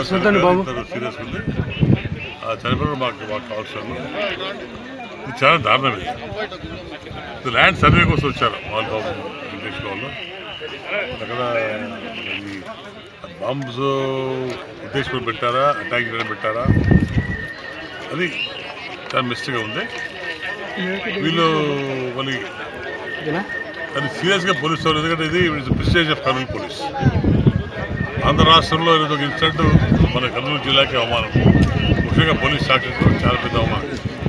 వద్దండి బాబు. సీరియస్ ఉంది ఆ చనిపోయిన మాకు మాకు కావాల్సిన ఇది చాలా దారుణం ఇది ఇది ల్యాండ్ సర్వే కోసం వచ్చారు వాళ్ళ బాబు వెంకటేష్ వాళ్ళు అక్కడ ఈ బాంబ్స్ ఉద్దేశం పెట్టారా అటాక్ చేయడం పెట్టారా అది చాలా మిస్టేక్గా ఉంది వీళ్ళు మళ్ళీ అది సీరియస్గా పోలీసు వాళ్ళు ఎందుకంటే ఇది prestige of Kurnool police Andhra రాష్ట్రంలో ఇది ఒక ఇన్సిడెంట్ మన కర్నూలు జిల్లాకి అవమానం ముఖ్యంగా పోలీస్ శాఖకు చాలా పెద్ద అవమానం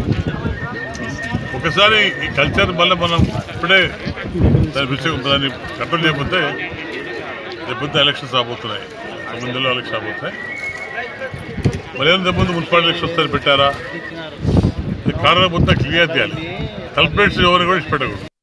ఒకసారి ఈ కల్చర్ మళ్ళీ మనం ఇప్పుడే దాని విషయం దాన్ని కంట్రోల్ చేయకపోతే రేపొద్దు ఎలక్షన్స్ రాబోతున్నాయి తొమ్మిదిలో ఎలక్షన్ రాబోతున్నాయి మరి ఏం ముందు మున్సిపాలిటీ ఎలక్షన్ వస్తారని పెట్టారా ఈ కారణం మొత్తం క్లియర్ చేయాలి కల్పరేట్స్ ఎవరు కూడా ఇష్టపెట్టకూడదు